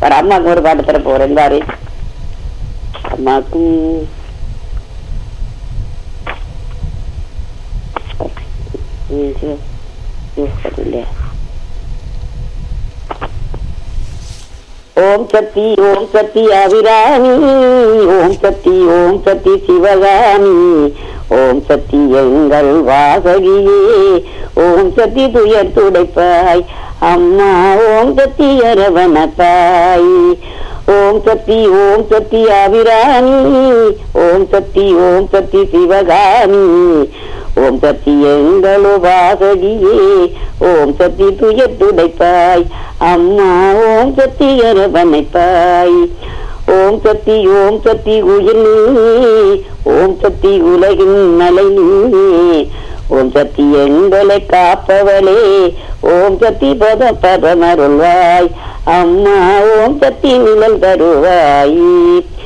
பாரு அம்மாவுக்கு ஒரு பாட்டு தர போறேன் பாரு அம்மாக்கும் ம், சரி. ம், சரியில்லையா? ஓம் சக்தி ஓம் சக்தி அபிராமி ஓம் சக்தி ஓம் சக்தி சிவகாமி ஓம் சக்தி எங்கள் வாசகியே ஓம் சக்தி துயர் துடைப்பாய் அம்மா ஓம் சக்தி அரவணத்தாய் ஓம் சக்தி ஓம் சக்தி அபிராமி ஓம் சக்தி ஓம் சக்தி சிவகாமி ஓம் சக்தி எங்கள் வாசகியே ஓம் சக்தி துயர் துடைப்பாய் அம்மா ஓம் சக்தி அரவணைப்பாய் ஓம் சக்தி ஓம் சக்தி உயிர் நீ ஓம் சக்தி உலகின் மலை நீ ஓம் சக்தி எங்களை காப்பவளே ஓம் சக்தி பத பதமருள்வாய் அம்மா ஓம் சக்தி நிழல் தருவாய்